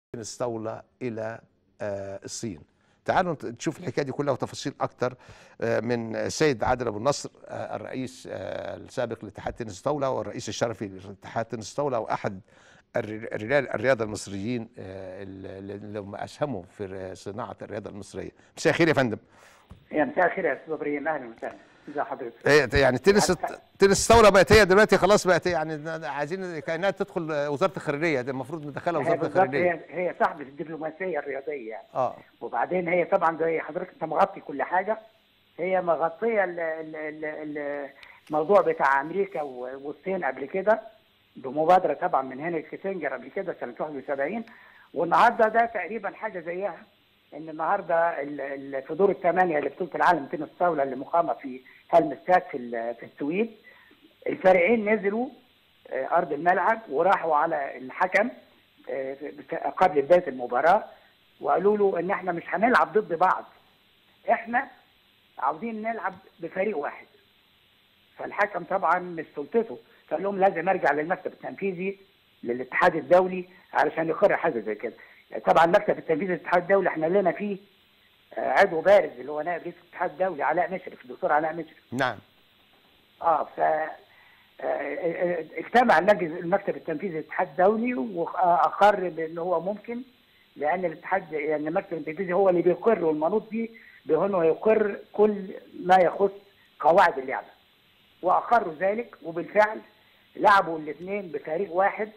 استولى الى آه، الصين تعالوا نت- نشوف الحكايه دي كلها وتفاصيل اكتر آه، من السيد عادل ابو النصر آه، الرئيس آه، السابق لاتحاد تنس الطاوله والرئيس الشرفي لاتحاد تنس الطاوله واحد الر- الرجال الرياضه المصريين آه، اللي اللي هم اسهموا في صناعه الرياضه المصريه مساء الخير يا فندم يا مساء الخير يا استاذ ابراهيم اهلا وسهلا ازي حضرتك هي يعني تنس تنس الطاوله بقت هي دلوقتي خلاص بقت يعني عايزين كانها تدخل وزاره الخارجيه ده المفروض ندخلها هي وزاره بالظبط الخارجيه هي هي صاحبه الدبلوماسيه الرياضيه يعني اه وبعدين هي طبعا زي حضرتك انت مغطي كل حاجه هي مغطيه ال- ال- ال- ال- الموضوع بتاع امريكا و- والصين قبل كده بمبادره طبعا من هنري كيسنجر قبل كده سنه 71 والنهارده ده تقريبا حاجه زيها ان النهارده ال- ال- في دور الثمانيه لبطوله العالم تنس الطاوله اللي مقامه في هلمستاد في ال- في السويد الفريقين نزلوا آه، ارض الملعب وراحوا على الحكم آه، قبل بدايه المباراه وقالوا له ان احنا مش هنلعب ضد بعض احنا عاوزين نلعب بفريق واحد فالحكم طبعا مش سلطته فقال لهم لازم ارجع للمكتب التنفيذي للاتحاد الدولي علشان يقر حاجه زي كده طبعا المكتب التنفيذي للاتحاد الدولي احنا لنا فيه آه، عضو بارز اللي هو نائب رئيس الاتحاد الدولي علاء مشرف الدكتور علاء مشرف نعم اه ف آه، آه، اجتمع المجلس المكتب التنفيذي للاتحاد الدولي واقر بان هو ممكن لان الاتحاد يعني المكتب التنفيذي هو اللي بيقر والمنوط به بانه يقر كل ما يخص قواعد اللعبه واقروا ذلك وبالفعل لعبوا الاثنين بفريق واحد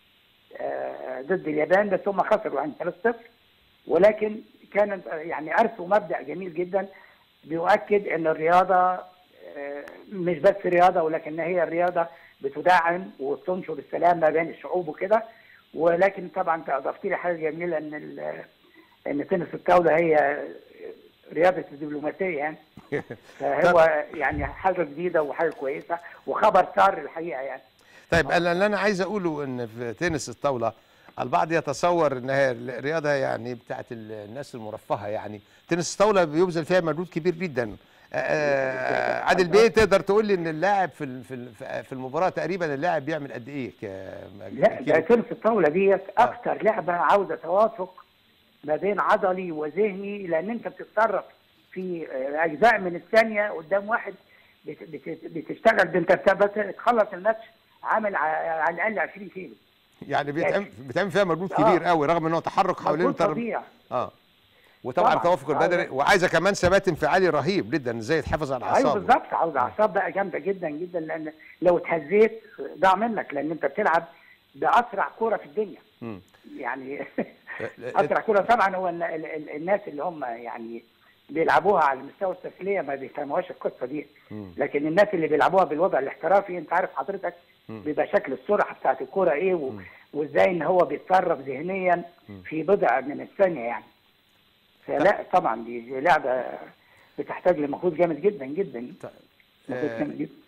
آه، ضد اليابان بس هم خسروا يعني 3-0 ولكن كانت آه، يعني ارسوا مبدا جميل جدا بيؤكد ان الرياضه آه، مش بس رياضه ولكن هي الرياضه بتدعم وتنشر السلام ما بين الشعوب وكده ولكن طبعا انت اضفت لي حاجه جميله ان ال- ان تنس الطاوله هي رياضه الدبلوماسيه يعني فهو يعني حاجه جديده وحاجه كويسه وخبر سار الحقيقه يعني طيب انا اللي انا عايز اقوله ان في تنس الطاوله البعض يتصور ان هي الرياضه يعني بتاعت الناس المرفهه يعني تنس الطاوله بيبذل فيها مجهود كبير جدا آه، عادل بيه تقدر تقول لي ان اللاعب في ال- في ال- في المباراه تقريبا اللاعب بيعمل قد ايه ك- لا ده تنس الطاوله ديت اكتر لعبه عاوزه توافق ما بين عضلي وذهني لان انت بتتصرف في آه، اجزاء من الثانيه قدام واحد بت- بت- بتشتغل ده انت بت- تخلص الماتش عامل ع- على الاقل 20 كيلو يعني بيتعمل بيتعمل فيها مجهود آه. كبير قوي رغم ان هو تحرك حوالين مجهود تر... فظيع اه وطبعا طبعاً. التوافق البدني آه. وعايزه كمان ثبات انفعالي رهيب جدا ازاي تحافظ على ايوه اعصابه بالظبط عاوز اعصاب بقى جامده جدا جدا لان لو اتهزيت ضاع منك لان انت بتلعب باسرع كوره في الدنيا مم. يعني اسرع كوره طبعا هو ال- ال- ال- الناس اللي هم يعني بيلعبوها على مستوى التسليه ما بيفهموهاش القصه دي مم. لكن الناس اللي بيلعبوها بالوضع الاحترافي انت عارف حضرتك مم. بيبقى شكل السرعه بتاعت الكوره ايه و... وازاي ان هو بيتصرف ذهنيا في بضع من الثانيه يعني فلا طبعا دي دي لعبه بتحتاج لمجهود جامد جدا جدا طيب. مجهود آه، جامد جدا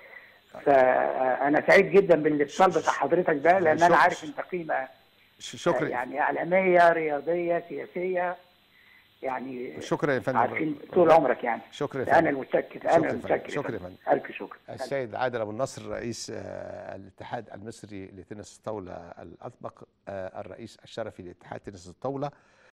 فانا سعيد جدا بالاتصال بتاع حضرتك ده لان انا شكرا. عارف انت قيمه ش- شكرا يعني اعلاميه رياضيه سياسيه يعني شكرا يا فندم عارفين طول عمرك يعني شكرا يا انا فندم المتشكر شكرا انا يا فندم. المتشكر شكرا يا فندم. الف شكر السيد عادل ابو النصر رئيس آه، الاتحاد المصري لتنس الطاوله الاسبق آه، الرئيس الشرفي لاتحاد تنس الطاوله